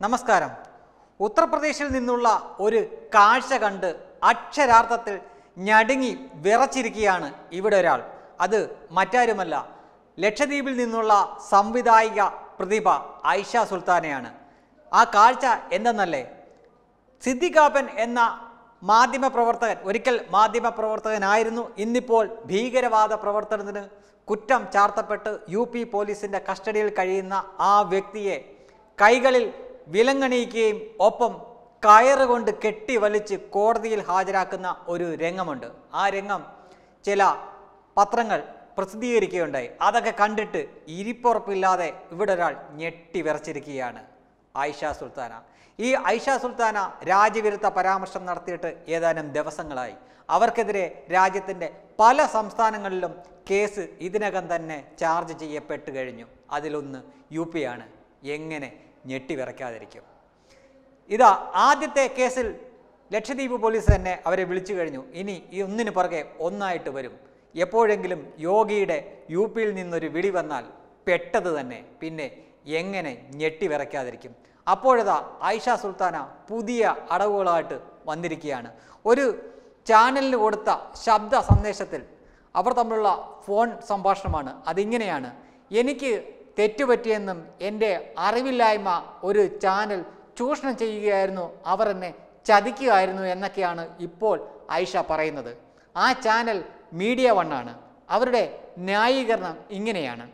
നമസ്കാരം ഉത്തർപ്രദേശിൽ നിന്നുള്ള ഒരു കാഴ്ച കണ്ട് അക്ഷരാർത്ഥത്തിൽ ഞടുങ്ങി വിറച്ചിരിക്കുകയാണ് ഇവിടെ ഒരാൾ അത് മറ്റാരുമല്ല ലക്ഷദ്വീപിൽ നിന്നുള്ള സംവിധായിക പ്രതിഭ ഐഷ സുൽത്താനയാണ് ആ കാഴ്ച എന്തെന്നല്ലേ സിദ്ദിഖാപ്പൻ എന്ന മാധ്യമപ്രവർത്തകൻ ഒരിക്കൽ മാധ്യമപ്രവർത്തകനായിരുന്നു ഇന്നിപ്പോൾ ഭീകരവാദ പ്രവർത്തനത്തിന് കുറ്റം ചാർത്തപ്പെട്ട് യു പി പോലീസിൻ്റെ കസ്റ്റഡിയിൽ കഴിയുന്ന ആ വ്യക്തിയെ കൈകളിൽ വിലങ്ങണിയിക്കുകയും ഒപ്പം കയറുകൊണ്ട് കെട്ടി വലിച്ച് കോടതിയിൽ ഹാജരാക്കുന്ന ഒരു രംഗമുണ്ട് ആ രംഗം ചില പത്രങ്ങൾ പ്രസിദ്ധീകരിക്കുകയുണ്ടായി അതൊക്കെ കണ്ടിട്ട് ഇരിപ്പുറപ്പില്ലാതെ ഇവിടെ ഒരാൾ ഞെട്ടി വിറച്ചിരിക്കുകയാണ് ആയിഷ സുൽത്താന ഈ ഐഷ സുൽത്താന രാജ്യവിരുദ്ധ പരാമർശം നടത്തിയിട്ട് ഏതാനും ദിവസങ്ങളായി അവർക്കെതിരെ രാജ്യത്തിൻ്റെ പല സംസ്ഥാനങ്ങളിലും കേസ് ഇതിനകം തന്നെ ചാർജ് ചെയ്യപ്പെട്ട് കഴിഞ്ഞു അതിലൊന്ന് യു പി ആണ് എങ്ങനെ ഞെട്ടി വിറയ്ക്കാതിരിക്കും ഇതാ ആദ്യത്തെ കേസിൽ ലക്ഷദ്വീപ് പോലീസ് തന്നെ അവരെ വിളിച്ചു കഴിഞ്ഞു ഇനി ഈ ഒന്നിനു പുറകെ ഒന്നായിട്ട് വരും എപ്പോഴെങ്കിലും യോഗിയുടെ യു പിയിൽ നിന്നൊരു വിളി വന്നാൽ പെട്ടത് തന്നെ പിന്നെ എങ്ങനെ ഞെട്ടി വിറയ്ക്കാതിരിക്കും അപ്പോഴതാ ആയിഷ സുൽത്താന പുതിയ അടവുകളായിട്ട് വന്നിരിക്കുകയാണ് ഒരു ചാനലിന് കൊടുത്ത ശബ്ദ സന്ദേശത്തിൽ അവർ തമ്മിലുള്ള ഫോൺ സംഭാഷണമാണ് അതിങ്ങനെയാണ് എനിക്ക് തെറ്റുപറ്റിയെന്നും എൻ്റെ അറിവില്ലായ്മ ഒരു ചാനൽ ചൂഷണം ചെയ്യുകയായിരുന്നു അവർ എന്നെ ചതിക്കുകയായിരുന്നു എന്നൊക്കെയാണ് ഇപ്പോൾ ഐഷ പറയുന്നത് ആ ചാനൽ മീഡിയ വണ്ണാണ് അവരുടെ ന്യായീകരണം ഇങ്ങനെയാണ്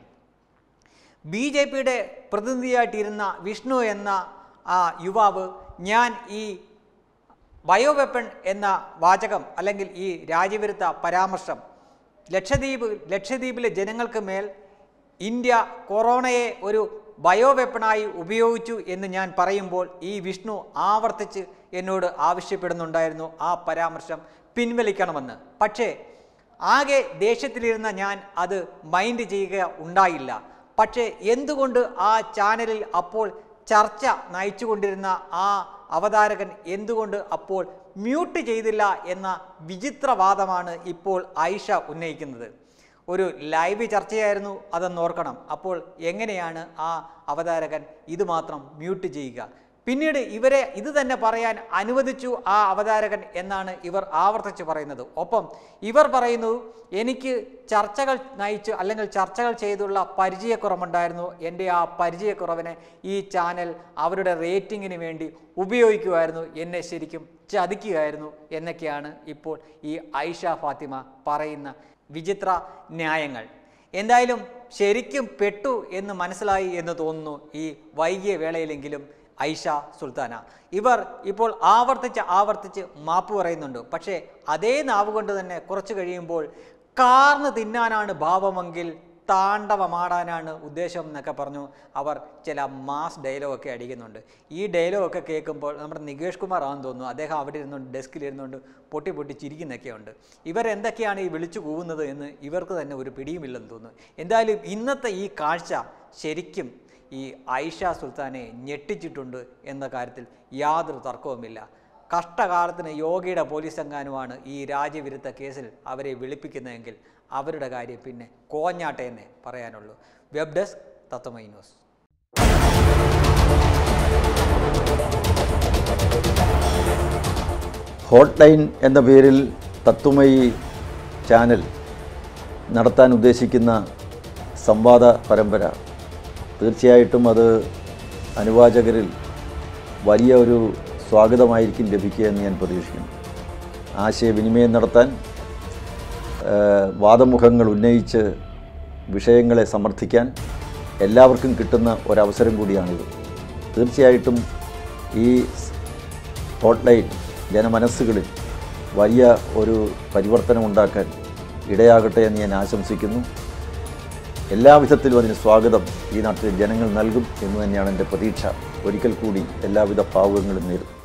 ബി ജെ പിയുടെ പ്രതിനിധിയായിട്ടിരുന്ന വിഷ്ണു എന്ന ആ യുവാവ് ഞാൻ ഈ ബയോവെപ്പൺ എന്ന വാചകം അല്ലെങ്കിൽ ഈ രാജ്യവിരുദ്ധ പരാമർശം ലക്ഷദ്വീപ് ലക്ഷദ്വീപിലെ ജനങ്ങൾക്ക് മേൽ ഇന്ത്യ കൊറോണയെ ഒരു ബയോവെപ്പണായി ഉപയോഗിച്ചു എന്ന് ഞാൻ പറയുമ്പോൾ ഈ വിഷ്ണു ആവർത്തിച്ച് എന്നോട് ആവശ്യപ്പെടുന്നുണ്ടായിരുന്നു ആ പരാമർശം പിൻവലിക്കണമെന്ന് പക്ഷേ ആകെ ദേഷ്യത്തിലിരുന്ന ഞാൻ അത് മൈൻഡ് ചെയ്യുക ഉണ്ടായില്ല പക്ഷേ എന്തുകൊണ്ട് ആ ചാനലിൽ അപ്പോൾ ചർച്ച നയിച്ചുകൊണ്ടിരുന്ന ആ അവതാരകൻ എന്തുകൊണ്ട് അപ്പോൾ മ്യൂട്ട് ചെയ്തില്ല എന്ന വിചിത്രവാദമാണ് ഇപ്പോൾ ഐഷ ഉന്നയിക്കുന്നത് ഒരു ലൈവ് ചർച്ചയായിരുന്നു അതെന്ന് ഓർക്കണം അപ്പോൾ എങ്ങനെയാണ് ആ അവതാരകൻ ഇത് മാത്രം മ്യൂട്ട് ചെയ്യുക പിന്നീട് ഇവരെ ഇത് തന്നെ പറയാൻ അനുവദിച്ചു ആ അവതാരകൻ എന്നാണ് ഇവർ ആവർത്തിച്ച് പറയുന്നത് ഒപ്പം ഇവർ പറയുന്നു എനിക്ക് ചർച്ചകൾ നയിച്ചു അല്ലെങ്കിൽ ചർച്ചകൾ ചെയ്തുള്ള പരിചയക്കുറവുണ്ടായിരുന്നു എൻ്റെ ആ പരിചയക്കുറവിനെ ഈ ചാനൽ അവരുടെ റേറ്റിങ്ങിന് വേണ്ടി ഉപയോഗിക്കുമായിരുന്നു എന്നെ ശരിക്കും ചതിക്കുകയായിരുന്നു എന്നൊക്കെയാണ് ഇപ്പോൾ ഈ ഐഷ ഫാത്തിമ പറയുന്ന വിചിത്ര ന്യായങ്ങൾ എന്തായാലും ശരിക്കും പെട്ടു എന്ന് മനസ്സിലായി എന്ന് തോന്നുന്നു ഈ വൈകിയ വേളയിലെങ്കിലും ഐഷ സുൽത്താന ഇവർ ഇപ്പോൾ ആവർത്തിച്ച് ആവർത്തിച്ച് മാപ്പ് പറയുന്നുണ്ട് പക്ഷേ അതേ നാവ് കൊണ്ട് തന്നെ കുറച്ച് കഴിയുമ്പോൾ കാർന്ന് തിന്നാനാണ് ഭാവമെങ്കിൽ താണ്ഡവമാടാനാണ് ഉദ്ദേശം എന്നൊക്കെ പറഞ്ഞു അവർ ചില മാസ് ഡയലോഗൊക്കെ അടിക്കുന്നുണ്ട് ഈ ഡയലോഗൊക്കെ കേൾക്കുമ്പോൾ നമ്മുടെ നികേഷ് കുമാർ ആണെന്ന് തോന്നുന്നു അദ്ദേഹം അവിടെ ഇരുന്നുകൊണ്ട് ഡെസ്കിൽ ഇരുന്നുകൊണ്ട് പൊട്ടി പൊട്ടി ചിരിക്കുന്നൊക്കെ ഉണ്ട് ഇവരെന്തൊക്കെയാണ് ഈ വിളിച്ചു കൂവുന്നത് എന്ന് ഇവർക്ക് തന്നെ ഒരു പിടിയുമില്ലെന്ന് തോന്നുന്നു എന്തായാലും ഇന്നത്തെ ഈ കാഴ്ച ശരിക്കും ഈ ഐഷ സുൽത്താനെ ഞെട്ടിച്ചിട്ടുണ്ട് എന്ന കാര്യത്തിൽ യാതൊരു തർക്കവുമില്ല കഷ്ടകാലത്തിന് യോഗയുടെ പോലീസ് എങ്ങാനുമാണ് ഈ രാജ്യവിരുദ്ധ കേസിൽ അവരെ വിളിപ്പിക്കുന്നതെങ്കിൽ അവരുടെ കാര്യം പിന്നെ കോഞ്ഞാട്ടെ എന്നേ പറയാനുള്ളൂ web desk Tatwamayi news hot line എന്ന പേരിൽ തത്വമയി ചാനൽ നടത്താൻ ഉദ്ദേശിക്കുന്ന സംവാദ പരമ്പര തീർച്ചയായിട്ടും അത് അനുവാചകരിൽ വലിയ ഒരു സ്വാഗതമായിരിക്കും ലഭിക്കുക എന്ന് ഞാൻ പ്രതീക്ഷിക്കുന്നു ആശയവിനിമയം നടത്താൻ ആ, വാദമുഖങ്ങൾ ഉന്നയിച്ച് വിഷയങ്ങളെ സമർത്ഥിക്കാൻ എല്ലാവർക്കും കിട്ടുന്ന ഒരവസരം കൂടിയാണിത് തീർച്ചയായിട്ടും ഈ ഹോട്ട്ലൈൻ ജനമനസ്സുകളിൽ വലിയ ഒരു പരിവർത്തനം ഉണ്ടാക്കാൻ ഇടയാകട്ടെ എന്ന് ഞാൻ ആശംസിക്കുന്നു എല്ലാവിധത്തിലും അതിന് സ്വാഗതം ഈ നാട്ടിലെ ജനങ്ങൾ നൽകും എന്ന് തന്നെയാണ് എൻ്റെ പ്രതീക്ഷ ഒരിക്കൽ കൂടി എല്ലാവിധ ഭാവുകങ്ങളും നേരുന്നു